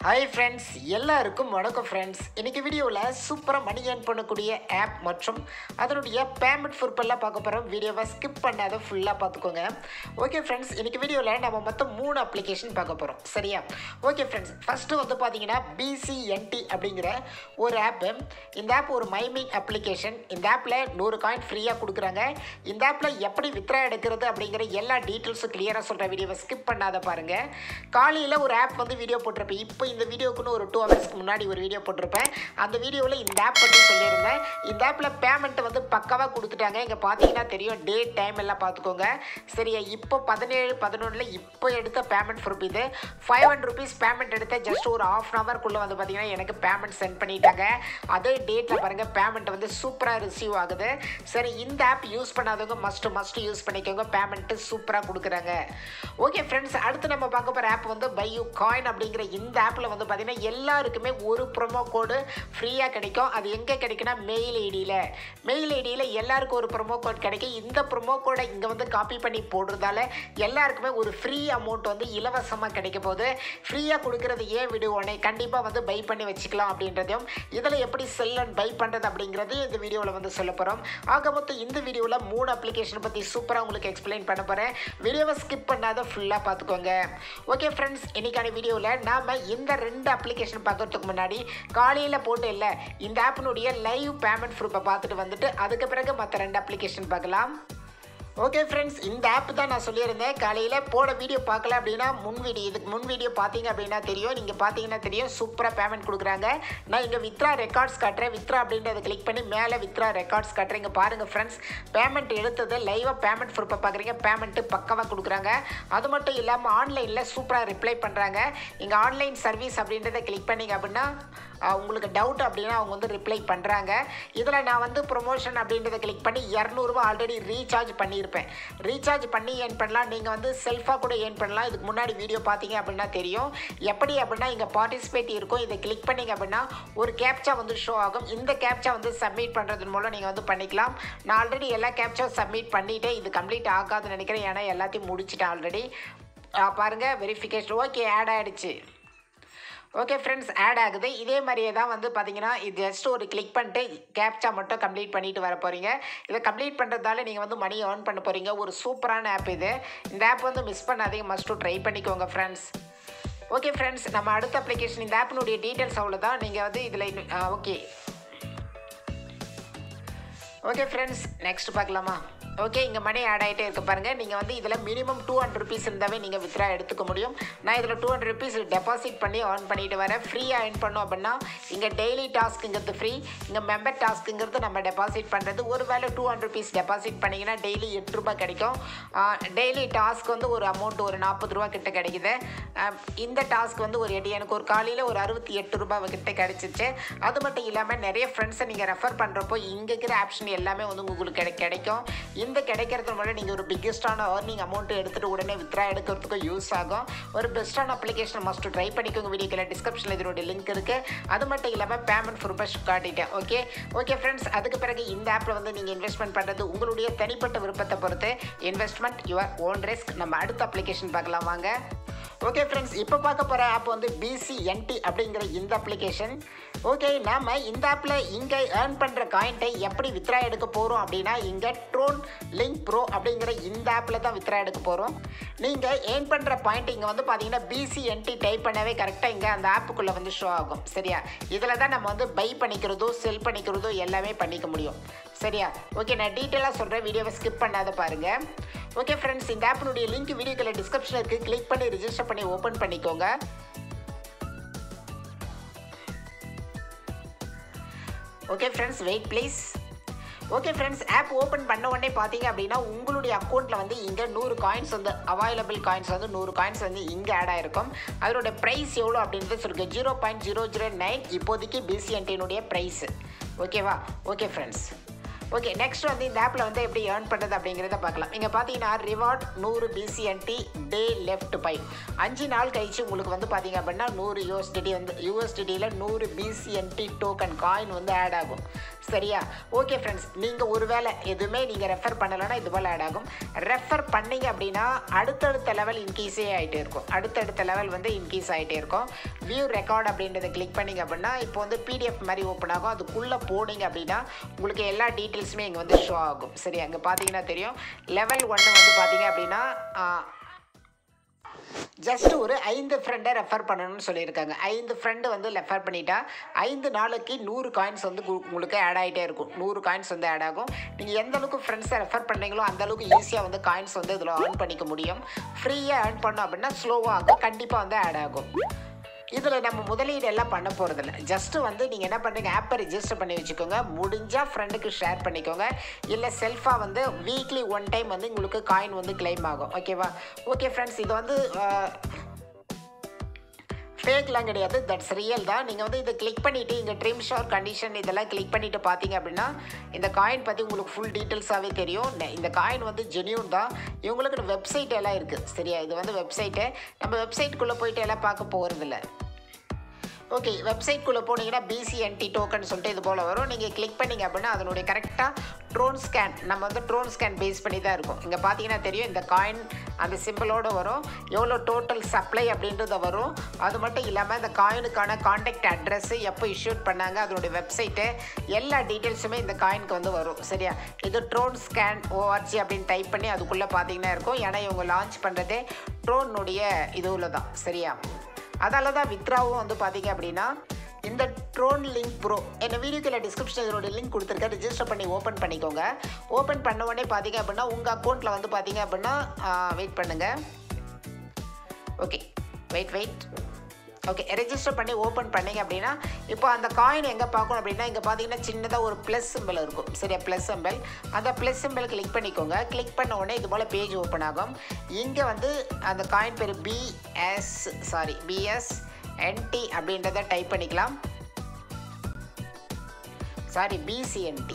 hi friends எல்லாருக்கும் வணக்கம் friends இன்னைக்கு வீடியோவில் சூப்பராக மணி ஏர்ன் பண்ணக்கூடிய ஆப் மற்றும் அதனுடைய பேமெண்ட் பொறுப்பெல்லாம் பார்க்க போகிறோம் வீடியோவை ஸ்கிப் பண்ணாத ஃபுல்லாக பார்த்துக்கோங்க ஓகே ஃப்ரெண்ட்ஸ் இன்னைக்கு வீடியோவில் நம்ம மொத்தம் மூணு அப்ளிகேஷன் பார்க்க போகிறோம் சரியா ஓகே ஃப்ரெண்ட்ஸ் ஃபஸ்ட்டு வந்து பார்த்தீங்கன்னா பிசிஎன்டி அப்படிங்கிற ஒரு ஆப்பு இந்த ஆப் ஒரு மைமிங் அப்ளிகேஷன் இந்த ஆப்பில் நூறு காயின் ஃப்ரீயாக கொடுக்குறாங்க இந்த ஆப்பில் எப்படி வித்ரா எடுக்கிறது அப்படிங்கிற எல்லா டீட்டெயில்ஸும் கிளியராக சொல்கிற வீடியோவை ஸ்கிப் பண்ணாத பாருங்கள் காலையில் ஒரு ஆப் வந்து வீடியோ போட்டிருப்பேன் இப்போ இந்த வீடியோக்குன்னு ஒரு டூ ஹவர்ஸ்க்கு முன்னாடி ஒரு வீடியோ போட்டிருப்பேன் அந்த வீடியோவில் இந்த ஆப் பற்றி சொல்லியிருந்தேன் இந்த ஆப்பில் பேமெண்ட் வந்து பக்காவாக கொடுத்துட்டாங்க இங்கே பார்த்தீங்கன்னா தெரியும் டேட் டைம் எல்லாம் பார்த்துக்கோங்க சரியா இப்போ பதினேழு பதினொன்றில் இப்போ எடுத்த பேமெண்ட் ப்ரூஃப் இது ஃபைவ் ஹண்ட்ரட் ருபீஸ் பேமெண்ட் எடுத்த ஜஸ்ட் ஒரு ஆஃப் அன் ஹவர்க்குள்ளே வந்து பார்த்தீங்கன்னா எனக்கு பேமெண்ட் சென்ட் பண்ணிட்டாங்க அதே டேட்டில் பாருங்கள் பேமெண்ட் வந்து சூப்பராக ரிசீவ் ஆகுது சரி இந்த ஆப் யூஸ் பண்ணாதவங்க மஸ்ட் மஸ்ட் யூஸ் பண்ணிக்கோங்க பேமெண்ட்டு சூப்பராக கொடுக்குறாங்க ஓகே ஃப்ரெண்ட்ஸ் அடுத்து நம்ம பார்க்க போகிற ஆப் வந்து பையூ காயின் அப்படிங்கிற இந்த ஆப்பில் வந்து பார்த்தீங்கன்னா எல்லாருக்குமே ஒரு ப்ரோமோ கோடு ஃப்ரீயாக கிடைக்கும் அது எங்கே கிடைக்குன்னா மெயில் ஐடியில் மெயில் ஐடியில் எல்லாருக்கும் ஒரு ப்ரோமோ கோட் கிடைக்கும் இந்த ப்ரோமோ கோடை இங்கே வந்து காப்பி பண்ணி போடுறதால எல்லாருக்குமே ஒரு ஃப்ரீ அமௌண்ட் வந்து இலவசமாக கிடைக்க போகுது ஃப்ரீயாக கொடுக்கறது ஏன் விடுவோனே கண்டிப்பாக வந்து பை பண்ணி வச்சுக்கலாம் அப்படின்றதையும் இதில் எப்படி செல் அண்ட் பை பண்ணுறது அப்படிங்கிறது இந்த வீடியோவில் வந்து சொல்ல போகிறோம் ஆக மொத்தம் இந்த வீடியோவில் மூணு அப்ளிகேஷன் பற்றி சூப்பராக உங்களுக்கு எக்ஸ்பிளைன் பண்ண போகிறேன் வீடியோவை ஸ்கிப் பண்ணாத ஃபுல்லாக பார்த்துக்கோங்க ஓகே ஃப்ரெண்ட்ஸ் இன்னைக்கான வீடியோவில் நாம் இந்த ரெண்டு அப்ளிகேஷன் பார்க்கறதுக்கு முன்னாடி காலையில் போட்டு இல்லை இந்த ஆப்பினுடைய லைவ் பேமெண்ட் ப்ரூஃபை பார்த்துட்டு வந்துட்டு அதுக்கு பிறகு மற்ற ரெண்டு அப்ளிகேஷன் பார்க்கலாம் ஓகே ஃப்ரெண்ட்ஸ் இந்த ஆப் தான் நான் சொல்லியிருந்தேன் காலையில் போட வீடியோ பார்க்கல அப்படின்னா முன் வீடியோ இதுக்கு முன் வீடியோ பார்த்தீங்க அப்படின்னா தெரியும் நீங்கள் பார்த்தீங்கன்னா தெரியும் சூப்பராக பேமெண்ட் கொடுக்குறாங்க நான் இங்கே வித்ரா ரெக்கார்ட்ஸ் காட்டுறேன் வித்ரா அப்படின்றத கிளிக் பண்ணி மேலே வித்ரா ரெக்கார்ட்ஸ் காட்டுறேன் இங்கே பாருங்கள் ஃப்ரெண்ட்ஸ் பேமெண்ட் எடுத்தது லைவாக பேமெண்ட் ப்ரூஃபை பார்க்குறீங்க பேமெண்ட்டு பக்கவாக கொடுக்குறாங்க அது மட்டும் இல்லாமல் ஆன்லைனில் சூப்பராக ரிப்ளை பண்ணுறாங்க இங்கே ஆன்லைன் சர்வீஸ் அப்படின்றத கிளிக் பண்ணிங்க அப்படின்னா அஹ், உங்களுக்கு டவுட் அப்படின்னா அவங்க வந்து ரிப்ளை பண்ணுறாங்க இதில் நான் வந்து ப்ரொமோஷன் அப்படின்றத கிளிக் பண்ணி இரநூறுபா ஆல்ரெடி ரீசார்ஜ் பண்ணியிருப்பேன் ரீசார்ஜ் பண்ணி ஏர்ன் பண்ணலாம் நீங்கள் வந்து செல்ஃபாக கூட ஏர்ன் பண்ணலாம் இதுக்கு முன்னாடி வீடியோ பார்த்தீங்க அப்படின்னா தெரியும் எப்படி அப்படின்னா இங்கே பார்ட்டிசிபேட் இருக்கும் இதை கிளிக் பண்ணீங்க அப்படின்னா ஒரு கேப்ச்சா வந்து ஷோ ஆகும் இந்த கேப்ச்சா வந்து சப்மிட் பண்ணுறதன் மூலம் நீங்கள் வந்து பண்ணிக்கலாம் நான் ஆல்ரெடி எல்லா கேப்ச்சா சப்மிட் பண்ணிவிட்டேன் இது கம்ப்ளீட் ஆகாதுன்னு நினைக்கிறேன் ஏன்னா எல்லாத்தையும் முடிச்சிட்டேன் ஆல்ரெடி பாருங்கள் வெரிஃபிகேஷன் ஓகே ஆட் ஆகிடுச்சு ஓகே ஃப்ரெண்ட்ஸ் ஆட் ஆகுது இதே மாதிரியே தான் வந்து பார்த்தீங்கன்னா இது ஜஸ்ட் ஒரு கிளிக் பண்ணிட்டு கேப்ச்சா மட்டும் கம்ப்ளீட் பண்ணிட்டு வர போகிறீங்க இதை கம்ப்ளீட் பண்ணுறதால நீங்கள் வந்து மணி ஏர்ன் பண்ண போகிறீங்க ஒரு சூப்பரான ஆப் இது இந்த ஆப் வந்து மிஸ் பண்ணாதீங்க மஸ்ட்டு ட்ரை பண்ணிக்கோங்க ஃப்ரெண்ட்ஸ் ஓகே ஃப்ரெண்ட்ஸ் நம்ம அடுத்த அப்ளிகேஷன் இந்த ஆப்பினுடைய டீட்டெயில்ஸ் அவ்வளோதான் நீங்கள் வந்து இதில் ஓகே ஓகே ஃப்ரெண்ட்ஸ் நெக்ஸ்ட் பார்க்கலாமா ஓகே இங்கே மணி ஆட் ஆகிட்டே இருக்க பாருங்கள் நீங்கள் வந்து இதில் மினிமம் டூ ஹண்ட்ரட் ருபீஸ் இருந்தாவே நீங்கள் வித்ரா எடுத்துக்க முடியும் நான் இதில் டூ ஹண்ட்ரட் ருபீஸ் டெபாசிட் பண்ணி ஏர்ன் பண்ணிட்டு வரேன் ஃப்ரீயாக ஏர்ன் பண்ணோம் அப்படின்னா இங்கே டெய்லி டாஸ்க்குங்கிறது ஃப்ரீ இங்கே மெம்பர் டாஸ்க்குங்கிறது நம்ம டெபாசிட் பண்ணுறது ஒரு வேளை டூ ஹண்ட்ரட் ருபீஸ் டெபாசிட் பண்ணிங்கன்னா டெய்லி எட்டு ரூபாய் கிடைக்கும் டெய்லி டாஸ்க் வந்து ஒரு அமௌண்ட் ஒரு நாற்பது ரூபா கிட்ட கிடைக்குது ஆஹ் இந்த டாஸ்க் வந்து ஒரு எட்டு எனக்கு ஒரு காலையில் ஒரு அறுபத்தி எட்டு ரூபாய் கிட்ட கிடைச்சிச்சு அது மட்டும் இல்லாமல் நிறைய ஃப்ரெண்ட்ஸை நீங்கள் ரெஃபர் பண்ணுறப்போ இங்கே இருக்கிற ஆப்ஷன் எல்லாமே வந்து உங்களுக்கு கிடை கிடைக்கும் இந்த கிடைக்கிறது மூலம் நீங்கள் ஒரு பிக்கெஸ்டான ஏர்னிங் அமௌண்ட் எடுத்துகிட்டு உடனே வித்ரா எடுக்கிறதுக்கும் யூஸ் ஆகும் ஒரு பெஸ்ட்டான அப்ளிகேஷன் மஸ்ட் ட்ரை பண்ணிக்கோங்க வீடியோக்கில் டிஸ்கிரிப்ஷனில் இதனுடைய லிங்க் இருக்குது அது மட்டும் இல்லாமல் பேமெண்ட் ப்ரூஃபஸ் காட்டிட்டேன் ஓகே ஓகே ஃப்ரெண்ட்ஸ் அதுக்கு பிறகு இந்த ஆப்பில் வந்து நீங்கள் இன்வெஸ்ட்மெண்ட் பண்ணுறது உங்களுடைய தனிப்பட்ட விருப்பத்தை பொறுத்து இன்வெஸ்ட்மெண்ட் யுவர் ஓன் ரிஸ்க் நம்ம அடுத்த அப்ளிகேஷன் பார்க்கலாம் வாங்க ஓகே ஃப்ரெண்ட்ஸ் இப்போ பார்க்க போகிற ஆப் வந்து பிசிஎன்டி அப்படிங்கிற இந்த அப்ளிகேஷன் ஓகே நாம் இந்த ஆப்பில் இங்கே ஏர்ன் பண்ணுற காயின்ட்டை எப்படி வித்ரா எடுக்க போகிறோம் அப்படின்னா இங்கே ட்ரோன் லிங்க் ப்ரோ அப்படிங்கிற இந்த ஆப்பில் தான் வித்ரா எடுக்க போகிறோம் நீங்கள் ஏர்ன் பண்ணுற பாயிண்ட் இங்கே வந்து பார்த்தீங்கன்னா பிசிஎன்டி டைப் பண்ணவே கரெக்டாக இங்கே அந்த ஆப்புக்குள்ளே வந்து ஷோ ஆகும் சரியா இதில் தான் நம்ம வந்து பை பண்ணிக்கிறதோ செல் பண்ணிக்கிறதோ எல்லாமே பண்ணிக்க முடியும் சரியா ஓகே நான் டீட்டெயிலாக சொல்கிறேன் வீடியோவை ஸ்கிப் பண்ணாத பாருங்கள் ஓகே ஃப்ரெண்ட்ஸ் இந்த ஆப்பினுடைய லிங்க் வீடியோக்கில் டிஸ்கிரிப்ஷனில் இருக்குது கிளிக் பண்ணி ரிஜிஸ்டர் பண்ணி ஓப்பன் பண்ணிக்கோங்க okay friends wait please okay friends app open பண்ண உடனே பார்த்தீங்க அப்படின்னா உங்களுடைய அக்கௌண்ட்டில் வந்து இங்கே நூறு காயின்ஸ் வந்து அவைலபிள் காயின்ஸ் வந்து நூறு காயின்ஸ் வந்து இங்கே ஆட் ஆயிருக்கும் அதோட ப்ரைஸ் எவ்வளோ அப்படின்றது சொல்லுங்க zero point zero zero nine இப்போதைக்கு பிசிஎன்டினுடைய ப்ரைஸு ஓகேவா ஓகே ஃப்ரெண்ட்ஸ் ஓகே நெக்ஸ்ட் வந்து இந்த ஆப்பில் வந்து எப்படி ஏர்ன் பண்ணுறது அப்படிங்கிறத பார்க்கலாம் இங்கே பார்த்தீங்கன்னா ரிவார்ட் நூறு பிசிஎன்டி டே லெஃப்ட் பை அஞ்சு நாள் கழிச்சு உங்களுக்கு வந்து பார்த்தீங்க அப்படின்னா நூறு யூஎஸ்டிடி வந்து யூஎஸ்டிடியில் நூறு பிசிஎன்டி டோக்கன் காயின் வந்து ஆட் ஆகும் சரியா ஓகே ஃப்ரெண்ட்ஸ் நீங்கள் ஒருவேளை எதுவுமே நீங்கள் ரெஃபர் பண்ணலைன்னா இது போல் ஆட் ஆகும் ரெஃபர் பண்ணீங்க அப்படின்னா அடுத்தடுத்த லெவல் இன்க்ரீஸே ஆகிட்டே இருக்கும் அடுத்தடுத்த லெவல் வந்து இன்க்ரீஸ் ஆகிட்டே இருக்கும் வியூ ரெக்கார்ட் அப்படின்றத கிளிக் பண்ணிங்க அப்படின்னா இப்போ வந்து பிடிஎஃப் மாதிரி ஓப்பன் ஆகும் அதுக்குள்ளே போனீங்க அப்படின்னா உங்களுக்கு எல்லா டீட்டெயில்ஸுமே இங்கே வந்து ஷோ ஆகும் சரி அங்கே பார்த்தீங்கன்னா தெரியும் லெவல் ஒன்று வந்து பார்த்தீங்க அப்படின்னா ஜஸ்ட் ஒரு ஐந்து ஃப்ரெண்டை ரெஃபர் பண்ணணும்னு சொல்லியிருக்காங்க ஐந்து ஃப்ரெண்டு வந்து ரெஃபர் பண்ணிட்டா ஐந்து நாளைக்கு நூறு காயின்ஸ் வந்து கு- உங்களுக்கு ஆட் ஆகிட்டே இருக்கும் நூறு காயின்ஸ் வந்து ஆட் ஆகும் நீங்கள் எந்த அளவுக்கு ஃப்ரெண்ட்ஸை ரெஃபர் பண்ணீங்களோ அந்த அளவுக்கு ஈஸியாக வந்து காயின்ஸ் வந்து இதில் earn பண்ணிக்க முடியும் ஃப்ரீயாக earn பண்ணோம் அப்படின்னா ஸ்லோவாக ஆகும் கண்டிப்பாக வந்து ஆட் ஆகும் இதில் நம்ம முதலீடு எல்லாம் பண்ண போகிறதில்ல ஜஸ்ட்டு வந்து நீங்கள் என்ன பண்ணுறீங்க ஆப்பை ரிஜிஸ்டர் பண்ணி வச்சுக்கோங்க முடிஞ்சால் ஃப்ரெண்டுக்கு ஷேர் பண்ணிக்கோங்க இல்லை செல்ஃபாக வந்து வீக்லி ஒன் டைம் வந்து உங்களுக்கு காயின் வந்து claim ஆகும் ஓகேவா ஓகே ஃப்ரெண்ட்ஸ் இது வந்து ஃபேக்லாம் கிடையாது தட்ஸ் ரியல் தான் நீங்கள் வந்து இதை கிளிக் பண்ணிவிட்டு இங்கே ட்ரீம் ஷோர் கண்டிஷன் இதெல்லாம் கிளிக் பண்ணிவிட்டு பார்த்தீங்க அப்படின்னா இந்த காயின் பற்றி உங்களுக்கு ஃபுல் டீட்டெயில்ஸாகவே தெரியும் நெ- இந்த காயின் வந்து ஜென்யூன் தான் இவங்களுக்கு வெப்சைட் எல்லாம் இருக்குது சரியா இது வந்து வெப்சைட்டு நம்ம வெப்சைட்டுக்குள்ளே போயிட்டு எல்லாம் பார்க்க போகிறதில்ல ஓகே வெப்சைட்குள்ளே போனீங்கன்னா பிசிஎன்டி டோக்கன் சொல்லிட்டு இது போல் வரும் நீங்கள் கிளிக் பண்ணீங்க அப்படின்னா அதனுடைய கரெக்டாக ட்ரோன் ஸ்கேன் நம்ம வந்து ட்ரோன் ஸ்கேன் பேஸ் பண்ணி தான் இருக்கும் இங்கே பார்த்தீங்கன்னா தெரியும் இந்த காயின் அந்த சிம்பிளோடு வரும் எவ்வளோ டோட்டல் சப்ளை அப்படின்றது வரும் அது மட்டும் இல்லாமல் இந்த காயினுக்கான காண்டாக்ட் அட்ரஸ் எப்போ இஷ்யூட் பண்ணாங்க அதனுடைய வெப்சைட்டு எல்லா டீட்டெயில்ஸுமே இந்த காயினுக்கு வந்து வரும் சரியா இது ட்ரோன் ஸ்கேன் ஓஆர்ஜி அப்படின்னு டைப் பண்ணி அதுக்குள்ளே பார்த்தீங்கன்னா இருக்கும் ஏன்னா இவங்க லான்ச் பண்ணுறதே ட்ரோனுடைய இதுவில் தான் சரியா அதால தான் வித்ராவும் வந்து பார்த்தீங்க அப்படின்னா இந்த ட்ரோன் லிங்க் ப்ரோ என்ன வீடியோக்குள்ள டிஸ்கிரிப்ஷன் இதோட லிங்க் கொடுத்துருக்கேன் ரிஜிஸ்டர் பண்ணி ஓப்பன் பண்ணிக்கோங்க ஓப்பன் பண்ண உடனே பார்த்தீங்க அப்படின்னா உங்கள் அக்கௌண்ட்டில் வந்து பார்த்தீங்க அப்படின்னா வெயிட் பண்ணுங்கள் okay wait wait okay register பண்ணி ஓப்பன் பண்ணீங்க அப்படின்னா இப்போ அந்த காயின் எங்கே பார்க்கணும் அப்படின்னா இங்கே பார்த்தீங்கன்னா சின்னதாக ஒரு ப்ளஸ் சிம்பிள் இருக்கும் சரியா ப்ளஸ் சிம்பிள் அந்த ப்ளஸ் சிம்பிள் கிளிக் பண்ணிக்கோங்க கிளிக் பண்ண உடனே இது போல் பேஜ் ஓப்பன் ஆகும் இங்கே வந்து அந்த காயின் பேர் பிஎஸ் சாரி பிஎஸ் என்டி அப்படின்றத டைப் பண்ணிக்கலாம் சாரி பிசிஎன்டி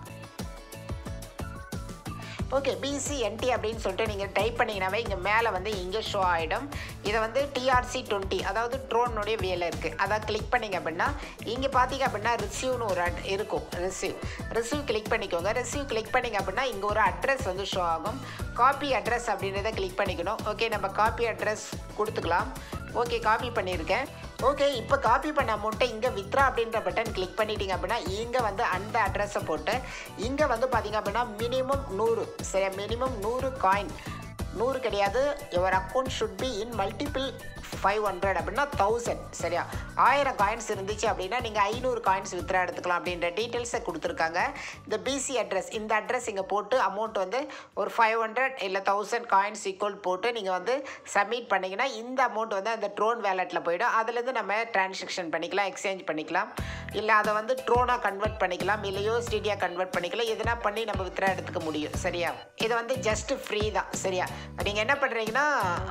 ஓகே பிசிஎன்டி அப்படின்னு சொல்லிட்டு நீங்கள் டைப் பண்ணிங்கனாவே இங்கே மேலே வந்து இங்கே ஷோ ஆகிடும் இதை வந்து டிஆர்சி டுவெண்ட்டி அதாவது ட்ரோனுடைய வேலை இருக்குது அதை கிளிக் பண்ணிங்க அப்படின்னா இங்கே பார்த்தீங்க அப்படின்னா ரிசீவ்னு ஒரு அட் இருக்கும் ரிசீவ் ரிசீவ் கிளிக் பண்ணிக்கோங்க ரிசீவ் கிளிக் பண்ணிங்க அப்படின்னா இங்கே ஒரு அட்ரஸ் வந்து ஷோ ஆகும் காப்பி அட்ரஸ் அப்படின்றத கிளிக் பண்ணிக்கணும் ஓகே நம்ம காப்பி அட்ரஸ் கொடுத்துக்கலாம் ஓகே காப்பி பண்ணியிருக்கேன் ஓகே இப்போ காப்பி பண்ண அமௌண்ட்டை இங்கே வித்ரா அப்படின்ற பட்டன் கிளிக் பண்ணிட்டீங்க அப்படின்னா இங்கே வந்து அந்த அட்ரஸை போட்டு இங்கே வந்து பார்த்தீங்க அப்படின்னா மினிமம் நூறு சரி மினிமம் நூறு காயின் நூறு கிடையாது your account should be in multiple five hundred அப்படின்னா தௌசண்ட் சரியா ஆயிரம் காயின்ஸ் இருந்துச்சு அப்படின்னா நீங்கள் ஐநூறு காயின்ஸ் வித்ரா எடுத்துக்கலாம் அப்படின்ற டீட்டெயில்ஸை கொடுத்துருக்காங்க இந்த பிசி அட்ரஸ் இந்த அட்ரஸ் இங்கே போட்டு அமௌண்ட் வந்து ஒரு ஃபைவ் ஹண்ட்ரட் இல்லை தௌசண்ட் காயின்ஸ் ஈக்குவல் போட்டு நீங்கள் வந்து சப்மிட் பண்ணிங்கன்னா இந்த அமௌண்ட் வந்து அந்த ட்ரோன் வேலெட்டில் போயிடும் அதுலேருந்து நம்ம டிரான்சாக்ஷன் பண்ணிக்கலாம் எக்ஸ்சேஞ்ச் பண்ணிக்கலாம் இல்லை அதை வந்து ட்ரோனாக கன்வெர்ட் பண்ணிக்கலாம் இல்லை யூஎஸ்டிடியாக கன்வெர்ட் பண்ணிக்கலாம் எதுனா பண்ணி நம்ம வித்ரா எடுத்துக்க முடியும் சரியா இது வந்து ஜஸ்ட் ஃப்ரீ தான் சரியா நீங்கள் என்ன பண்ணுறீங்கன்னா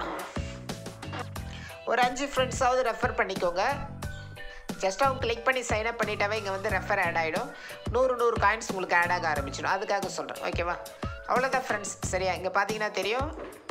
ஒரு அஞ்சு ஃப்ரெண்ட்ஸாவது ரெஃபர் பண்ணிக்கோங்க ஜஸ்ட் அவங்க கிளிக் பண்ணி சைன் அப் பண்ணிட்டாவே இங்கே வந்து ரெஃபர் ஆட் ஆகிடும் நூறு நூறு காயின்ஸ் உங்களுக்கு ஆட் ஆக ஆரம்பிச்சிடும் அதுக்காக சொல்கிறேன் ஓகேவா அவ்வளோதான் ஃப்ரெண்ட்ஸ் சரியா இங்கே பார்த்தீங்கன்னா தெரியும்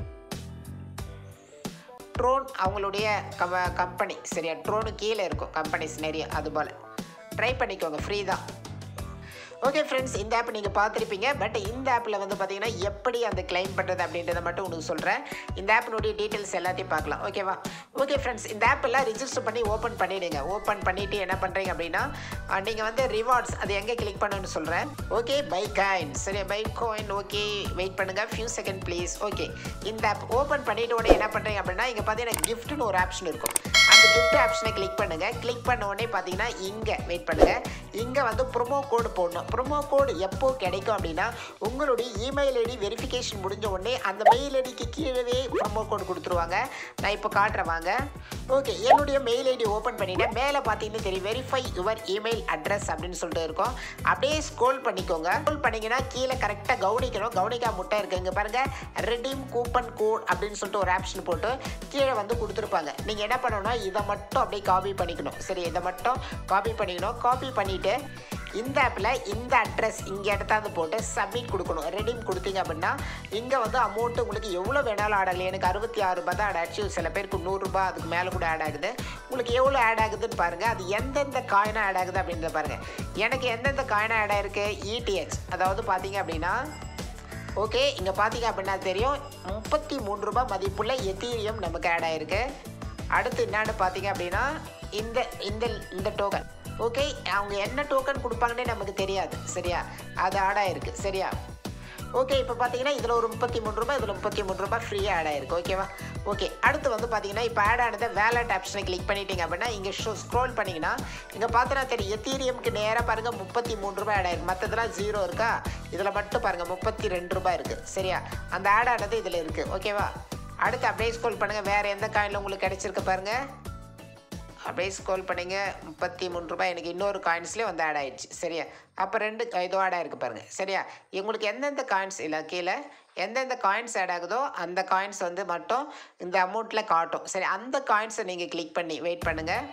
ட்ரோன் அவங்களுடைய கம கம்பெனி சரியா ட்ரோனு கீழே இருக்கும் கம்பெனிஸ் நிறைய அது போல் ட்ரை பண்ணிக்கோங்க ஃப்ரீ தான் ஓகே ஃப்ரெண்ட்ஸ் இந்த ஆப் நீங்கள் பார்த்துருப்பீங்க பட் இந்த ஆப்பில் வந்து பார்த்தீங்கன்னா எப்படி அந்த கிளைம் பண்ணுறது அப்படின்றத மட்டும் உங்களுக்கு சொல்கிறேன் இந்த ஆப்பினுடைய டீட்டெயில்ஸ் எல்லாத்தையும் பார்க்கலாம் ஓகேவா ஓகே ஃப்ரெண்ட்ஸ் இந்த ஆப் எல்லாம் ரிஜிஸ்டர் பண்ணி ஓப்பன் பண்ணிவிடுங்க ஓப்பன் பண்ணிவிட்டு என்ன பண்ணுறீங்க அப்படின்னா நீங்கள் வந்து ரிவார்ட்ஸ் அது எங்கே கிளிக் பண்ணணும்னு சொல்கிறேன் ஓகே பை காயின் சரி பை காயின் ஓகே வெயிட் பண்ணுங்கள் ஃபியூ செகண்ட் ப்ளீஸ் ஓகே இந்த ஆப் ஓப்பன் பண்ணிட்டு உடனே என்ன பண்ணுறீங்க அப்படின்னா இங்கே பார்த்தீங்கன்னா கிஃப்ட்னு ஒரு ஆப்ஷன் இருக்கும் அந்த கிஃப்ட் ஆப்ஷனை கிளிக் பண்ணுங்க கிளிக் பண்ண உடனே பார்த்தீங்கன்னா இங்கே வெயிட் பண்ணுங்க இங்கே வந்து ப்ரோமோ கோடு போடணும் ப்ரோமோ கோடு எப்போ கிடைக்கும் அப்படின்னா உங்களுடைய இமெயில் ஐடி வெரிஃபிகேஷன் முடிஞ்ச உடனே அந்த மெயில் ஐடிக்கு கீழவே ப்ரோமோ கோடு கொடுத்துருவாங்க நான் இப்போ காட்டுறேன் வாங்க ஓகே என்னுடைய மெயில் ஐடி ஓப்பன் பண்ணிட்டேன் மேலே பார்த்தீங்கன்னா தெரியும் வெரிஃபை யுவர் இமெயில் அட்ரஸ் அப்படின்னு சொல்லிட்டு இருக்கும் அப்படியே ஸ்க்ரோல் பண்ணிக்கோங்க ஸ்க்ரோல் பண்ணீங்கன்னா கீழே கரெக்டாக கவனிக்கணும் கவனிக்காம முட்டை இருக்கு இங்கே பாருங்க ரெடீம் கூப்பன் கோட் அப்படின்னு சொல்லிட்டு ஒரு ஆப்ஷன் போட்டு கீழே வந்து கொடுத்துருப்பாங்க நீங்கள் என்ன பண்ணணும்னா இதை மட்டும் அப்படியே காப்பி பண்ணிக்கணும் சரி இதை மட்டும் காப்பி பண்ணிக்கணும் காப்பி பண்ணிவிட்டு இந்த ஆப்பில் இந்த அட்ரஸ் இங்கே எடுத்தாந்து போட்டு சப்மிட் கொடுக்கணும் ரெடீம் கொடுத்தீங்க அப்படின்னா இங்கே வந்து அமௌண்ட் உங்களுக்கு எவ்வளோ வேணாலும் ஆட் ஆகல எனக்கு அறுபத்தி ஆறு ரூபாய் தான் ஆட் ஆச்சு சில பேருக்கு நூறுரூபா அதுக்கு மேலே கூட ஆட் ஆகுது உங்களுக்கு எவ்வளோ ஆட் ஆகுதுன்னு பாருங்கள் அது எந்தெந்த காயினாக ஆட் ஆகுது அப்படின்றத பாருங்கள் எனக்கு எந்தெந்த காயினாக ஆட் ஆயிருக்கு இடிஎக்ஸ் அதாவது பார்த்தீங்க அப்படின்னா ஓகே இங்கே பார்த்தீங்க அப்படின்னா தெரியும் முப்பத்தி மூணு ரூபாய் மதிப்புள்ள எத்தீரியம் நமக்கு ஆட் ஆயிருக்கு அடுத்து என்னன்னு பார்த்தீங்க அப்படின்னா இந்த இந்த இந்த டோக்கன் ஓகே அவங்க என்ன டோக்கன் கொடுப்பாங்கன்னே நமக்கு தெரியாது சரியா அது ஆட் ஆயிருக்கு சரியா ஓகே இப்போ பார்த்தீங்கன்னா இதில் ஒரு முப்பத்தி மூணு ரூபாய் இதில் முப்பத்தி மூணு ரூபாய் ஃப்ரீயாக ஆட் ஆயிருக்கு ஓகேவா ஓகே அடுத்து வந்து பார்த்தீங்கன்னா இப்போ ஆட் ஆனதை வேலட் ஆப்ஷனை கிளிக் பண்ணிட்டீங்க அப்படின்னா இங்கே ஷோ ஸ்க்ரோல் பண்ணிங்கன்னா இங்கே பார்த்தோன்னா தெரியும் எத்தீரியம்க்கு நேராக பாருங்கள் முப்பத்தி மூணு ரூபாய் ஆட் ஆயிருக்கு மற்றதெல்லாம் ஜீரோ இருக்கா இதில் மட்டும் பாருங்கள் முப்பத்தி ரெண்டு ரூபாய் இருக்குது சரியா அந்த ஆட் ஆனது இதில் இருக்குது ஓகேவா அடுத்து அப்படியே ஸ்க்ரோல் பண்ணுங்கள் வேறு எந்த காயினில் உங்களுக்கு கிடச்சிருக்கு பாருங்கள் அப்படியே ஸ்க்ரோல் பண்ணிங்க முப்பத்தி மூணு ரூபாய் எனக்கு இன்னொரு காயின்ஸ்லேயே வந்து ஆட் ஆயிடுச்சு சரியா அப்போ ரெண்டு இதோ ஆட் ஆயிருக்கு பாருங்கள் சரியா உங்களுக்கு எந்தெந்த காயின்ஸ் இல்லை கீழே எந்தெந்த காயின்ஸ் ஆட் ஆகுதோ அந்த காயின்ஸ் வந்து மட்டும் இந்த அமௌண்ட்டில் காட்டும் சரி அந்த காயின்ஸை நீங்கள் கிளிக் பண்ணி வெயிட் பண்ணுங்கள்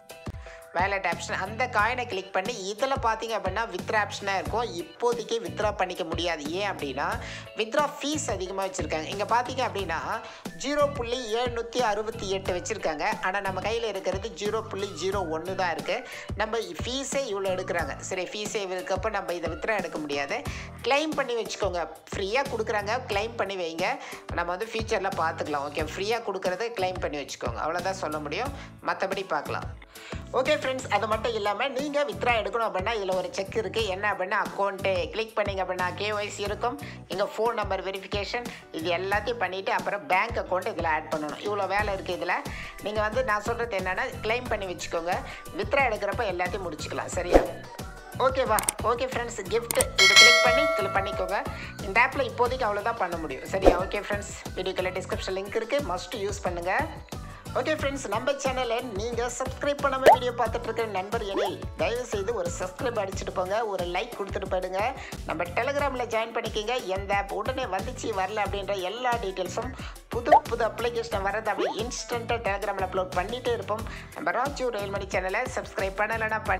வேலட் ஆப்ஷன் அந்த காயினை கிளிக் பண்ணி இதில் பார்த்தீங்க அப்படின்னா வித்ரா ஆப்ஷனாக இருக்கும் இப்போதைக்கு வித்ரா பண்ணிக்க முடியாது ஏன் அப்படின்னா வித்ரா ஃபீஸ் அதிகமாக வச்சுருக்காங்க இங்கே பார்த்தீங்க அப்படின்னா ஜீரோ புள்ளி எழுநூற்றி அறுபத்தி எட்டு வச்சுருக்காங்க ஆனால் நம்ம கையில் இருக்கிறது ஜீரோ புள்ளி ஜீரோ ஒன்று தான் இருக்குது நம்ம ஃபீஸே இவ்வளோ எடுக்கிறாங்க சரி ஃபீஸே இருக்கப்போ நம்ம இதை வித்ரா எடுக்க முடியாது கிளைம் பண்ணி வச்சுக்கோங்க ஃப்ரீயாக கொடுக்குறாங்க கிளைம் பண்ணி வைங்க நம்ம வந்து ஃபியூச்சரில் பார்த்துக்கலாம் ஓகே ஃப்ரீயாக கொடுக்குறத கிளைம் பண்ணி வச்சுக்கோங்க அவ்வளோதான் சொல்ல முடியும் மற்றபடி பார்க்கலாம் ஓகே ஃப்ரெண்ட்ஸ் அது மட்டும் இல்லாமல் நீங்கள் வித்ரா எடுக்கணும் அப்படின்னா இதில் ஒரு செக் இருக்குது என்ன அப்படின்னா அக்கௌண்ட்டு கிளிக் பண்ணிங்க அப்படின்னா கேஒய்சி இருக்கும் எங்கள் ஃபோன் நம்பர் வெரிஃபிகேஷன் இது எல்லாத்தையும் பண்ணிவிட்டு அப்புறம் பேங்க் அக்கௌண்ட் இதில் ஆட் பண்ணணும் இவ்வளோ வேலை இருக்குது இதில் நீங்கள் வந்து நான் சொல்கிறது என்னென்னா கிளைம் பண்ணி வச்சுக்கோங்க வித்ரா எடுக்கிறப்ப எல்லாத்தையும் முடிச்சுக்கலாம் சரியா ஓகேவா ஓகே ஃப்ரெண்ட்ஸ் கிஃப்ட் இது கிளிக் பண்ணி கிளிக் பண்ணிக்கோங்க இந்த ஆப்பில் இப்போதைக்கு அவ்வளோதான் பண்ண முடியும் சரியா ஓகே ஃப்ரெண்ட்ஸ் வீடியோக்குள்ள டிஸ்கிரிப்ஷன் லிங்க் இருக்குது மஸ்ட் யூஸ் பண்ணுங்கள் ஓகே ஃப்ரெண்ட்ஸ் நம்ம சேனலை நீங்கள் சப்ஸ்கிரைப் பண்ணாமல் வீடியோ பார்த்துட்டு இருக்கிற நண்பர் எனில் தயவு செய்து ஒரு சப்ஸ்கிரைப் அடிச்சுட்டு போங்க ஒரு லைக் கொடுத்துட்டு போயிடுங்க நம்ம டெலிகிராமில் ஜாயின் பண்ணிக்கிங்க எந்த ஆப் உடனே வந்துச்சு வரல அப்படின்ற எல்லா டீட்டெயில்ஸும் புது புது அப்ளிகேஷன் வரது அப்படியே இன்ஸ்டண்ட்டாக டெலிகிராமில் அப்லோட் பண்ணிகிட்டே இருப்போம் நம்ம ராஜு ரயில்மணி சேனலை சப்ஸ்கிரைப் பண்ணலைன்னா